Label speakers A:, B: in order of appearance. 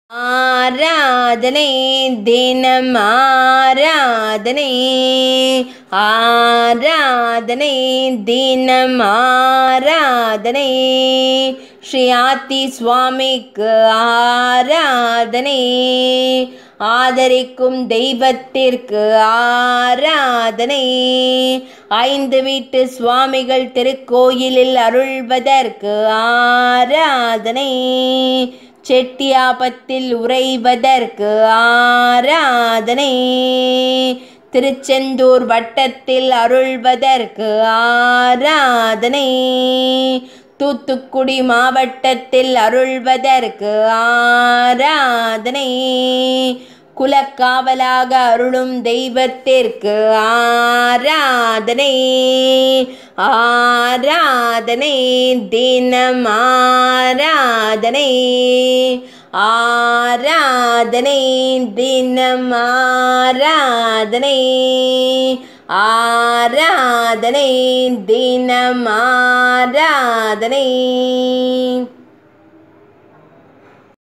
A: ஆராதனை தினம் ஆராதனை ஆராதனை தினம் ஆராதனை ஸ்ரீ ஆத்தி சுவாமிக்கு ஆராதனை ஆதரிக்கும் தெய்வத்திற்கு ஆராதனை ஐந்து வீட்டு சுவாமிகள் திருக்கோயிலில் அருள்வதற்கு ஆராதனை செட்டியாபத்தில் உறைவதற்கு ஆராதனை திருச்செந்தூர் வட்டத்தில் அருள்வதற்கு ஆராதனை தூத்துக்குடி மாவட்டத்தில் அருள்வதற்கு ஆராதனை குலக்காவலாக அருளும் தெய்வத்திற்கு ஆராதனை ஆராதனை தினம் ஆராதனை ஆராதனை தினம் ஆராதனை ஆராதனை தினம் ஆராதனை